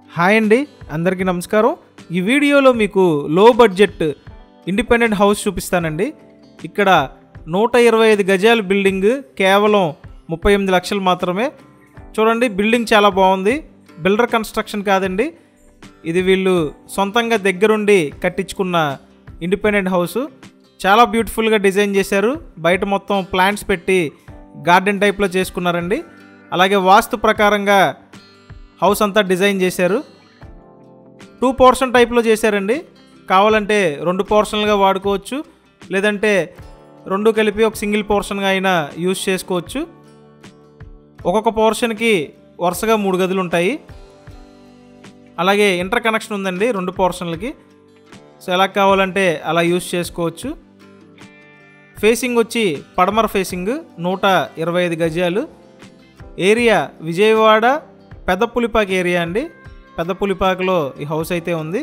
hi అండి అందరికీ నమస్కారం ఈ వీడియోలో మీకు లో బడ్జెట్ ఇండిపెండెంట్ హౌస్ చూపిస్తానండి ఇక్కడ నూట ఇరవై ఐదు గజాల బిల్డింగ్ కేవలం ముప్పై ఎనిమిది లక్షలు మాత్రమే చూడండి బిల్డింగ్ చాలా బాగుంది బిల్డర్ కన్స్ట్రక్షన్ కాదండి ఇది వీళ్ళు సొంతంగా దగ్గరుండి కట్టించుకున్న ఇండిపెండెంట్ హౌస్ చాలా బ్యూటిఫుల్గా డిజైన్ చేశారు బయట మొత్తం ప్లాంట్స్ పెట్టి గార్డెన్ టైప్లో చేసుకున్నారండి అలాగే వాస్తు ప్రకారంగా హౌస్ అంతా డిజైన్ చేశారు టూ పోర్షన్ టైప్లో చేశారండి కావాలంటే రెండు పోర్షన్లుగా వాడుకోవచ్చు లేదంటే రెండు కలిపి ఒక సింగిల్ పోర్షన్గా అయినా యూజ్ చేసుకోవచ్చు ఒక్కొక్క పోర్షన్కి వరుసగా మూడు గదులు ఉంటాయి అలాగే ఇంటర్ కనెక్షన్ ఉందండి రెండు పోర్షన్లకి సో ఎలా కావాలంటే అలా యూజ్ చేసుకోవచ్చు ఫేసింగ్ వచ్చి పడమర ఫేసింగ్ నూట ఇరవై ఐదు గజాలు ఏరియా విజయవాడ పెద్ద పులిపాక ఏరియా అండి పెద్ద పులిపాకలో ఈ హౌస్ అయితే ఉంది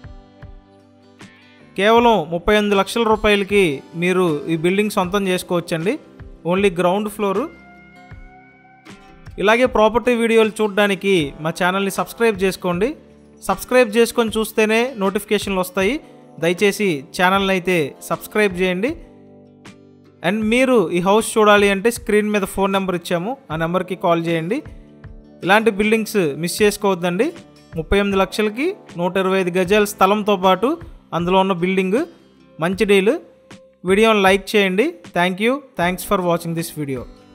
కేవలం ముప్పై ఎనిమిది లక్షల రూపాయలకి మీరు ఈ బిల్డింగ్ సొంతం చేసుకోవచ్చండి ఓన్లీ గ్రౌండ్ ఫ్లోరు ఇలాగే ప్రాపర్టీ వీడియోలు చూడడానికి మా ఛానల్ని సబ్స్క్రైబ్ చేసుకోండి సబ్స్క్రైబ్ చేసుకొని చూస్తేనే నోటిఫికేషన్లు వస్తాయి దయచేసి ఛానల్ని అయితే సబ్స్క్రైబ్ చేయండి అండ్ మీరు ఈ హౌస్ చూడాలి అంటే స్క్రీన్ మీద ఫోన్ నెంబర్ ఇచ్చాము ఆ నెంబర్కి కాల్ చేయండి ఇలాంటి బిల్డింగ్స్ మిస్ చేసుకోవద్దండి ముప్పై ఎనిమిది లక్షలకి నూట ఇరవై ఐదు గజాల స్థలంతో పాటు అందులో ఉన్న బిల్డింగ్ మంచి డీల్ వీడియోని లైక్ చేయండి thank you thanks for watching this video